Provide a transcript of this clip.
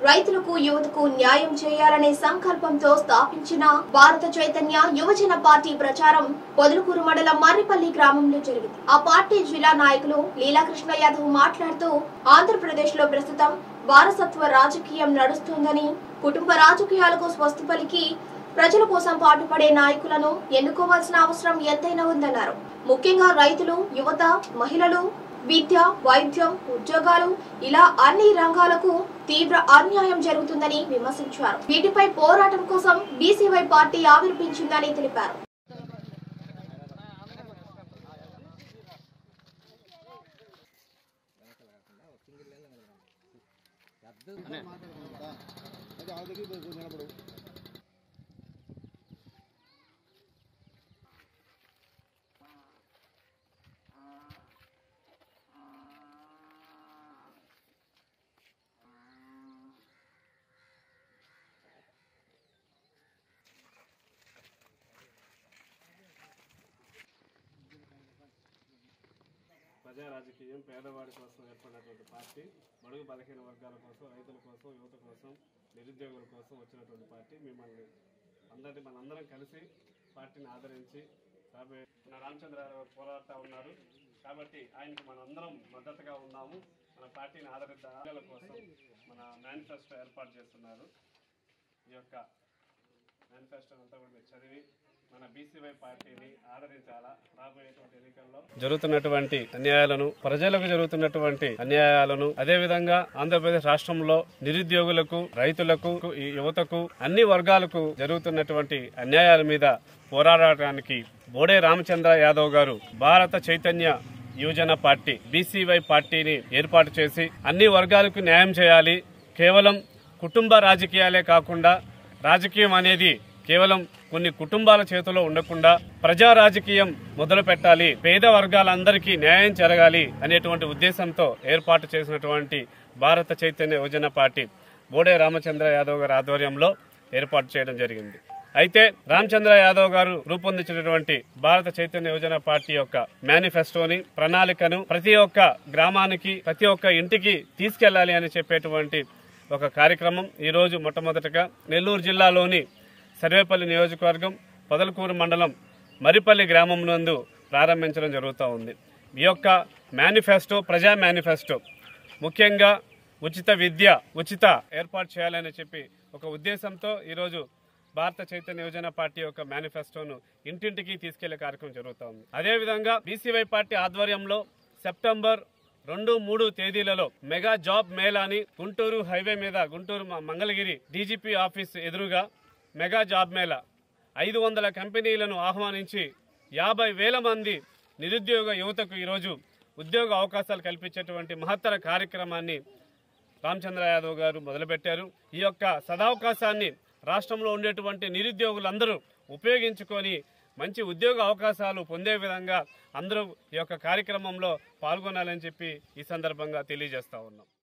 రైతులకు యువతకు న్యాయం చేయాలనే సంకల్పంతో స్థాపించిన భారత చైతన్య యువజన పార్టీ ప్రచారం పొదలకూరు మండలం మర్రిపల్లి గ్రామంలో జరిగింది ఆ పార్టీ జిల్లా నాయకులు లీలాకృష్ణ యాదవ్ మాట్లాడుతూ ఆంధ్రప్రదేశ్ లో ప్రస్తుతం వారసత్వ రాజకీయం నడుస్తోందని కుటుంబ రాజకీయాలకు స్వస్తి పలికి ప్రజల కోసం పాటుపడే నాయకులను ఎన్నుకోవాల్సిన అవసరం ఎంతైనా ఉందన్నారు ముఖ్యంగా రైతులు యువత మహిళలు విద్య వైద్యం ఉద్యోగాలు ఇలా అన్ని రంగాలకు తీవ్ర అన్యాయం జరుగుతుందని విమర్శించారు వీటిపై పోరాటం కోసం బీసీవై పార్టీ ఆవిర్భించిందని తెలిపారు ప్రజా రాజకీయం పేదవాడి కోసం ఏర్పడినటువంటి పార్టీ బడుగు బలహీన వర్గాల కోసం రైతుల కోసం యువత కోసం నిరుద్యోగుల కోసం వచ్చినటువంటి పార్టీ మిమ్మల్ని అందరినీ మనందరం కలిసి పార్టీని ఆదరించి రాబోయే మన రామచంద్రరావు గారు పోరాడుతూ ఉన్నారు కాబట్టి ఆయనకి మనందరం మద్దతుగా ఉన్నాము మన పార్టీని ఆదరిద్దాం ప్రజల కోసం మన మేనిఫెస్టో ఏర్పాటు చేస్తున్నారు ఈ యొక్క మేనిఫెస్టో అంతా కూడా మీరు చదివి మన బీసీవై పార్టీని ఆదరించాలా రాబోయేటువంటి ఎన్నికల్లో జరుగుతున్నటువంటి అన్యాయాలను ప్రజలకు జరుగుతున్నటువంటి అన్యాయాలను అదే విధంగా ఆంధ్రప్రదేశ్ రాష్ట్రంలో నిరుద్యోగులకు రైతులకు ఈ యువతకు అన్ని వర్గాలకు జరుగుతున్నటువంటి అన్యాయాల మీద పోరాడటానికి బోడే రామచంద్ర యాదవ్ గారు భారత చైతన్య యువజన పార్టీ బీసీవై పార్టీని ఏర్పాటు చేసి అన్ని వర్గాలకు న్యాయం చేయాలి కేవలం కుటుంబ రాజకీయాలే కాకుండా రాజకీయం అనేది కేవలం కొన్ని కుటుంబాల చేతిలో ఉండకుండా ప్రజా రాజకీయం మొదలు పెట్టాలి పేద వర్గాలందరికీ న్యాయం జరగాలి అనేటువంటి ఉద్దేశంతో ఏర్పాటు చేసినటువంటి భారత చైతన్య యువజన పార్టీ బోడే రామచంద్ర యాదవ్ గారి ఆధ్వర్యంలో ఏర్పాటు చేయడం జరిగింది అయితే రామచంద్ర యాదవ్ గారు రూపొందించినటువంటి భారత చైతన్య యువజన పార్టీ యొక్క మేనిఫెస్టోని ప్రణాళికను ప్రతి ఒక్క గ్రామానికి ప్రతి ఒక్క ఇంటికి తీసుకెళ్లాలి అని చెప్పేటువంటి ఒక కార్యక్రమం ఈ రోజు మొట్టమొదటగా నెల్లూరు జిల్లాలోని సర్వేపల్లి నియోజకవర్గం పొదలకూరు మండలం మరిపల్లి గ్రామం నందు ప్రారంభించడం జరుగుతూ ఉంది ఈ యొక్క మేనిఫెస్టో ప్రజా మేనిఫెస్టో ముఖ్యంగా ఉచిత విద్య ఉచిత ఏర్పాటు చేయాలని చెప్పి ఒక ఉద్దేశంతో ఈరోజు భారత చైతన్య యోజన పార్టీ యొక్క మేనిఫెస్టోను ఇంటింటికి తీసుకెళ్లే కార్యక్రమం జరుగుతూ ఉంది అదేవిధంగా బీసీవై పార్టీ ఆధ్వర్యంలో సెప్టెంబర్ రెండు మూడు తేదీలలో మెగా జాబ్ మేళాని గుంటూరు హైవే మీద గుంటూరు మ- మంగళగిరి డీజీపీ ఆఫీస్ ఎదురుగా మెగా జాబ్ మేళా ఐదు వందల కంపెనీలను ఆహ్వానించి యాభై వేల మంది నిరుద్యోగ యువతకు ఈరోజు ఉద్యోగ అవకాశాలు కల్పించేటువంటి మహత్తర కార్యక్రమాన్ని రామచంద్ర యాదవ్ గారు మొదలుపెట్టారు ఈ యొక్క సదావకాశాన్ని రాష్ట్రంలో ఉండేటువంటి నిరుద్యోగులందరూ ఉపయోగించుకొని మంచి ఉద్యోగ అవకాశాలు పొందే విధంగా అందరూ ఈ యొక్క కార్యక్రమంలో పాల్గొనాలని చెప్పి ఈ సందర్భంగా తెలియజేస్తా ఉన్నాం